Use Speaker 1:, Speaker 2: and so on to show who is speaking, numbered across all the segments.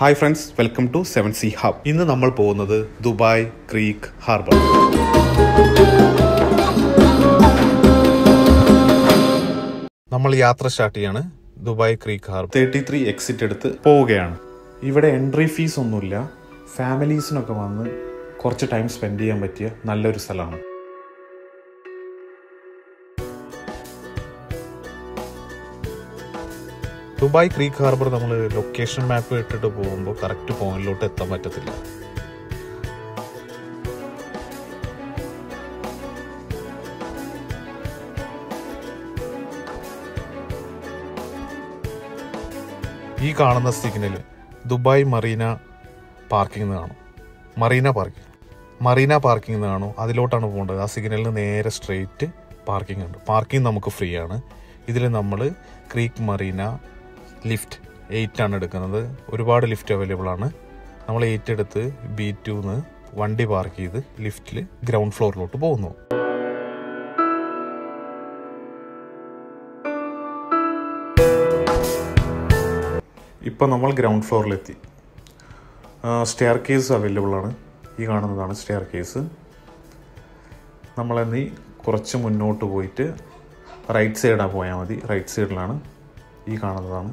Speaker 1: hi friends welcome to seven C hub ഇന്ന് നമ്മൾ പോകുന്നത് ദുബായ് ക്രീക്ക് ഹാർബർ നമ്മൾ യാത്ര സ്റ്റാർട്ട് ചെയ്യാണ് Dubai creek harbour thirty three exit എടുത്ത് പോവുകയാണ് ഇവിടെ എൻട്രി ഫീസ് ഒന്നുമില്ല ഫാമിലീസിനൊക്കെ വന്ന് കുറച്ച് ടൈം സ്പെൻഡ് ചെയ്യാൻ പറ്റിയ നല്ലൊരു സ്ഥലമാണ് ദുബായ് ക്രീക്ക് ഹാർബർ നമ്മൾ ലൊക്കേഷൻ മാപ്പ് ഇട്ടിട്ട് പോകുമ്പോൾ കറക്റ്റ് പോയിന്റിലോട്ട് എത്താൻ പറ്റത്തില്ല ഈ കാണുന്ന സിഗ്നൽ ദുബായ് മറീന പാർക്കിംഗ് എന്ന് കാണും മറീന പാർക്കിംഗ് മറീന പാർക്കിംഗ് എന്ന് കാണും അതിലോട്ടാണ് പോകേണ്ടത് ആ സിഗ്നലിന് നേരെ സ്ട്രെയിറ്റ് പാർക്കിംഗ് ഉണ്ട് പാർക്കിംഗ് നമുക്ക് ഫ്രീ ആണ് ഇതിൽ നമ്മൾ ക്രീക്ക് മറീന ലിഫ്റ്റ് എയ്റ്റ് ആണ് എടുക്കുന്നത് ഒരുപാട് ലിഫ്റ്റ് അവൈലബിൾ ആണ് നമ്മൾ എയ്റ്റ് എടുത്ത് ബി ടുന്ന് വണ്ടി പാർക്ക് ചെയ്ത് ലിഫ്റ്റിൽ ഗ്രൗണ്ട് ഫ്ലോറിലോട്ട് പോകുന്നു ഇപ്പം നമ്മൾ ഗ്രൗണ്ട് ഫ്ലോറിലെത്തി സ്റ്റെയർ കേസ് അവൈലബിൾ ആണ് ഈ കാണുന്നതാണ് സ്റ്റെയർ കേസ് നമ്മളെന്നീ കുറച്ച് മുന്നോട്ട് പോയിട്ട് റൈറ്റ് സൈഡാണ് പോയാൽ മതി റൈറ്റ് സൈഡിലാണ് ഈ കാണുന്നതാണ്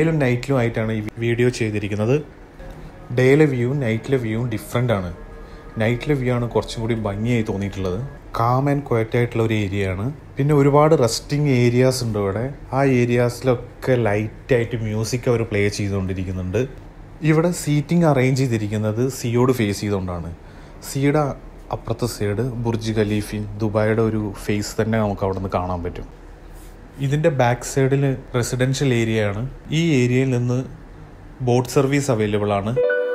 Speaker 1: ഡേയിലും നൈറ്റിലും ആയിട്ടാണ് ഈ വീഡിയോ ചെയ്തിരിക്കുന്നത് ഡേയിലെ വ്യൂവും നൈറ്റിലെ വ്യൂവും ഡിഫറെൻ്റ് ആണ് നൈറ്റിലെ വ്യൂ ആണ് കുറച്ചും കൂടി ഭംഗിയായി തോന്നിയിട്ടുള്ളത് കാം ആൻഡ് ക്വയറ്റ് ആയിട്ടുള്ള ഒരു ഏരിയ ആണ് പിന്നെ ഒരുപാട് റെസ്റ്റിംഗ് ഏരിയാസ് ഉണ്ട് ഇവിടെ ആ ഏരിയാസിലൊക്കെ ലൈറ്റായിട്ട് മ്യൂസിക് അവർ പ്ലേ ചെയ്തുകൊണ്ടിരിക്കുന്നുണ്ട് ഇവിടെ സീറ്റിംഗ് അറേഞ്ച് ചെയ്തിരിക്കുന്നത് സിയോട് ഫേസ് ചെയ്തുകൊണ്ടാണ് സിയുടെ അപ്പുറത്തെ സൈഡ് ബുർജ് ഖലീഫി ദുബായിയുടെ ഒരു ഫേസ് തന്നെ നമുക്ക് അവിടെ നിന്ന് കാണാൻ പറ്റും ഇതിൻ്റെ ബാക്ക് സൈഡിൽ റെസിഡൻഷ്യൽ ഏരിയ ആണ് ഈ ഏരിയയിൽ നിന്ന് ബോട്ട് സർവീസ് അവൈലബിൾ ആണ്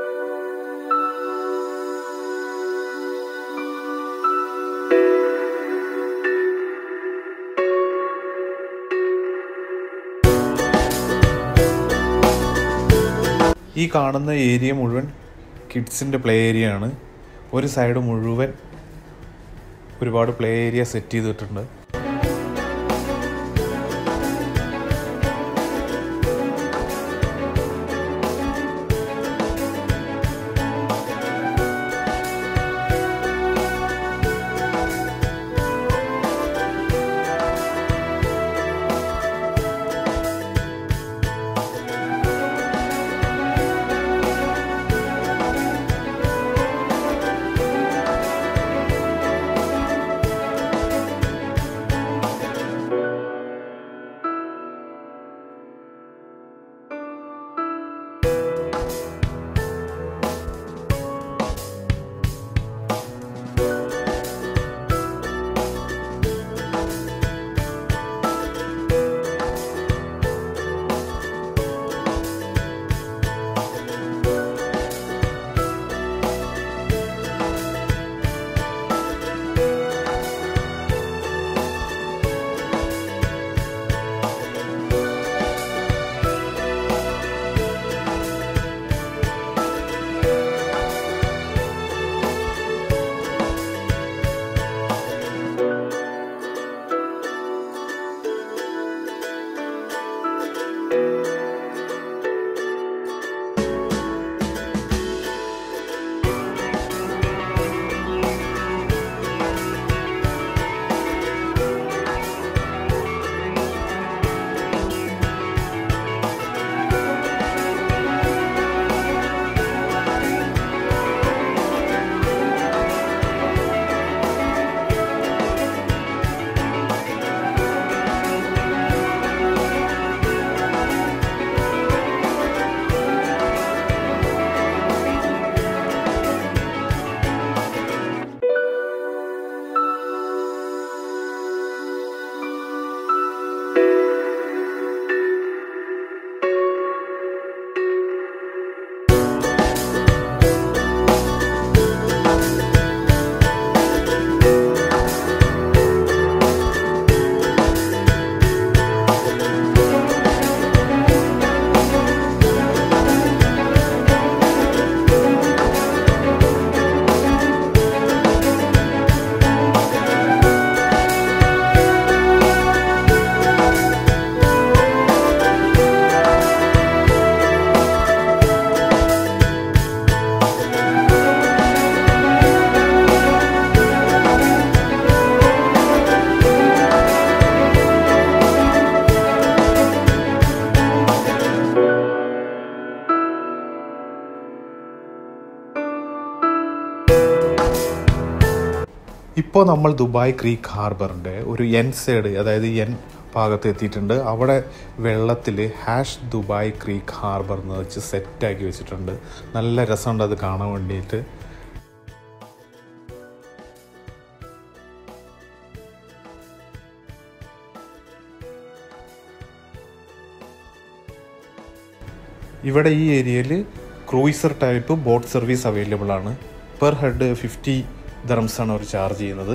Speaker 1: ഈ കാണുന്ന ഏരിയ മുഴുവൻ കിഡ്സിൻ്റെ പ്ലേ ഏരിയ ആണ് ഒരു സൈഡ് മുഴുവൻ ഒരുപാട് പ്ലേ ഏരിയ സെറ്റ് ചെയ്തിട്ടുണ്ട് ഇപ്പോൾ നമ്മൾ ദുബായ് ക്രീക്ക് ഹാർബറിൻ്റെ ഒരു എൻ സൈഡ് അതായത് എൻ ഭാഗത്ത് എത്തിയിട്ടുണ്ട് അവിടെ വെള്ളത്തിൽ ഹാഷ് ദുബായ് ക്രീക്ക് ഹാർബർ എന്ന് വെച്ച് സെറ്റാക്കി വെച്ചിട്ടുണ്ട് നല്ല രസമുണ്ട് അത് കാണാൻ വേണ്ടിയിട്ട് ഇവിടെ ഈ ഏരിയയിൽ cruiser type boat service available ആണ് പെർ ഹെഡ് ഫിഫ്റ്റി ദറംസ് ആണ് അവർ ചാർജ് ചെയ്യുന്നത്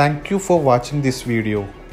Speaker 1: thank you for watching this video